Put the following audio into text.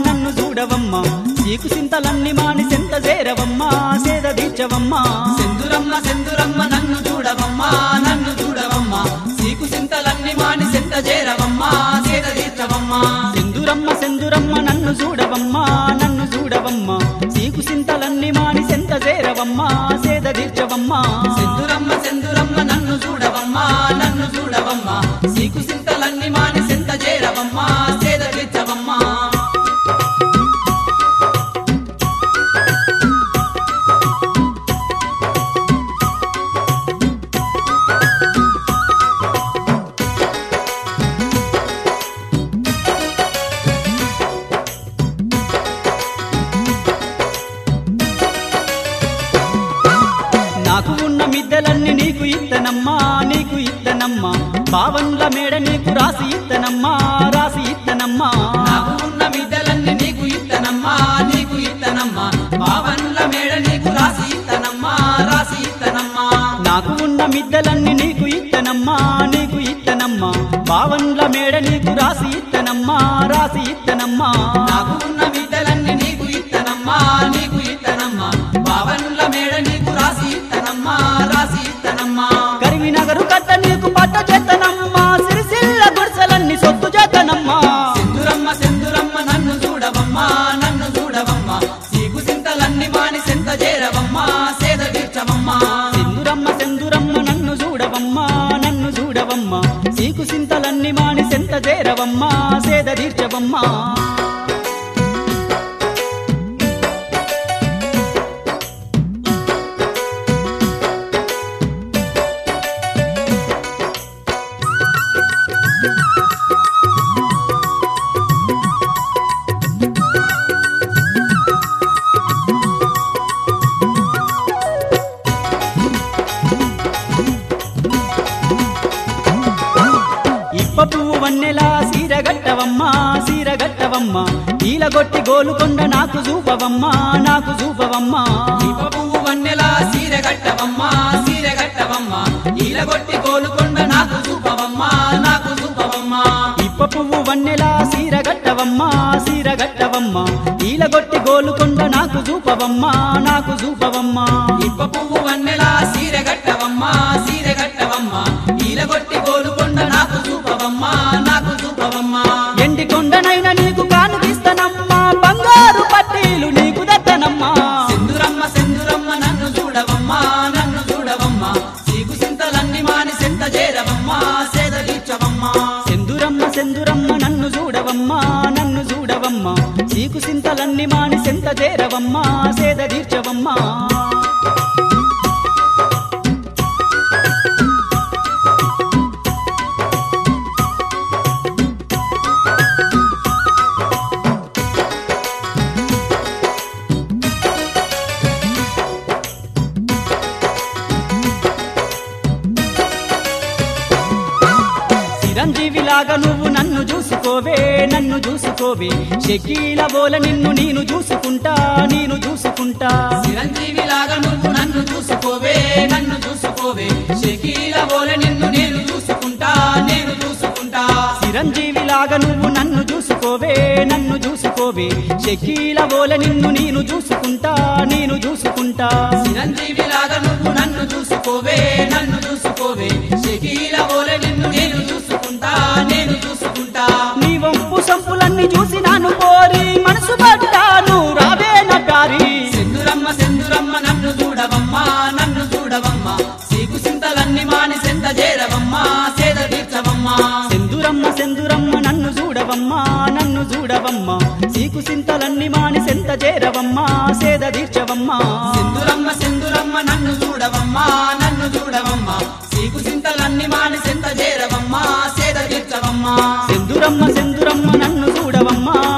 నన్ను చూడవమ్మా చీకు సింతలన్నీ మాని సెంత చేరవమ్మా సేద తీర్చవమ్మా సెందురమ్మ సెందురమ్మ నన్ను చూడవమ్మా నన్ను చూడవమ్మా సీకు సింతలన్నీ మాని సెంత చేరవమ్మా సేద తీర్చవమ్మా సెందురమ్మ సెందురమ్మ నన్ను చూడవమ్మా నన్ను చూడవమ్మా చీకు సింతలన్నీ మాని సెంత చేరవమ్మా సేద తీర్చవమ్మా సెందురమ్మ సెందురమ్మ నన్ను చూడవమ్మా నన్ను చూడవమ్మా సీకు సింతలన్నీ మాని సెంత చేరవమ్మా సేద తీర్చవమ్మా నాకు ఉన్న మిద్దెలన్నీ నీకు ఇత్తనమ్మా నీకు ఇత్తనమ్మా బావన్ల మేడ నీకు రాసి ఇత్తనమ్మా రాసి ఇత్తనమ్మా నాకు ఉన్న మిద్దెలన్నీ నీకు ఇత్తనమ్మా నీకు ఇత్తనమ్మా బావన్ల మేడ నీకు రాసి ఇత్తనమ్మా రాసి ఇత్తనమ్మా నాకు ఉన్న మిద్దెలన్నీ నీకు ఇత్తనమ్మా నీకు ఇత్తనమ్మా బావన్ల మేడ నీకు రాసి ఇత్తనమ్మా రాసి ఇత్తనమ్మా నాకు ఉన్న మిద్దెలన్నీ నీకు ఇత్తనమ్మా నీకు ఇత్తనమ్మా బావన్ల మేడ నీకు రాసి ఇత్తనమ్మా రాసి ఇత్తనమ్మా కరివినగరు కట్ట నీకు పట్ట చేతనమ్మా సిరిసిల్ల గుడిసెలన్నీ సొత్తు చేతనమ్మా సెందురమ్మ సెందురమ్మ నన్ను చూడవమ్మా నన్ను చూడవమ్మా సీకు సింతలన్నీ మాని సెంత చేరవమ్మా సేద తీర్చవమ్మా సెందురమ్మ సెందురమ్మ నన్ను చూడవమ్మా నన్ను చూడవమ్మా సీకు సింతలన్నీ మాని సెంత చేరవమ్మా సేద తీర్చవమ్మా ఇప్ప పువ్వు వన్నెలా సీరగట్టవమ్మా సీరగట్టవమ్మా ఈలగొట్టి గోలుకొండ నాకు చూపవమ్మా నాకు చూపవమ్మా దీప పువ్వు వన్నెలా సీర కట్టవమ్మా సీర కట్టవమ్మా ఈలగొట్టి కోలుకొండ నాకు చూపవమ్మా నాకు చూపవమ్మా ఇప్ప పువ్వు వన్నెలా సీరగట్టవమ్మా సీరగట్టవమ్మా ఈలగొట్టి గోలుకొండ నాకు చూపవమ్మా నాకు చూపవమ్మా ఇప్ప పువ్వు వన్నెలా సీర కట్టవమ్మా సీర కట్టవమ్మా ఈలగొట్టి కోలుకొండ నాకు చూపవమ్మా నాకు చూపవమ్మా ఎండి కొండనైన నీకు కానుకిస్తనమ్మా బంగారు పట్టీలు నీకు దత్తనమ్మా సెందురమ్మ సెందురమ్మ నన్ను చూడవమ్మా నన్ను చూడవమ్మా సీకు సింతలన్నీ మాని సెంత చేరవమ్మా సేద తీర్చవమ్మా సెందురమ్మ సెందురమ్మ నన్ను చూడవమ్మా నన్ను చూడవమ్మా చీకు సింతలన్నీ మాని సెంత చేరవమ్మా సేద తీర్చవమ్మా చిరంజీవిలాగా నువ్వు నన్ను చూసుకోవే నన్ను చూసుకోవే షకీల బోల నిన్ను నేను చూసుకుంటా నేను చూసుకుంటా చిరంజీవి లాగా నువ్వు నన్ను చూసుకోవే నన్ను చూసుకోవే షకీల బోలే నిన్ను నేను చూసుకుంటా నేను చూసుకుంటా చిరంజీవిలాగా నువ్వు నన్ను చూసుకోవే నన్ను చూసుకోవే షకీల బోల నిన్ను నేను చూసుకుంటా నేను చూసుకుంటా చిరంజీవి లాగా నువ్వు నన్ను చూసుకోవే నన్ను చూసుకోవే షకీల బోలే నిన్ను నేను చూసుకుంటా నేను చూసుకుంటా నీ వంపు సంపులన్నీ చూసి నాను కోరి మనసు పడ్డాను రావే నటారి సెందురమ్మ సెందురమ్మ నన్ను చూడవమ్మా నన్ను చూడవమ్మా సీకు సింతలన్నీ మాని సెంత చేరవమ్మా సేద తీర్చవమ్మా సెందురమ్మ సెందురమ్మ నన్ను చూడవమ్మా నన్ను చూడవమ్మా చీకు సింతలన్నీ మాని సెంత చేరవమ్మా సేద తీర్చవమ్మా సెందురమ్మ సెందురమ్మ నన్ను చూడవమ్మా నన్ను చూడవమ్మా సీకు సింతలన్నీ మాని సెంత చేరవమ్మా సేద తీర్చవమ్మా సెందురమ్మ సెందురమ్మ నన్ను చూడవమ్మా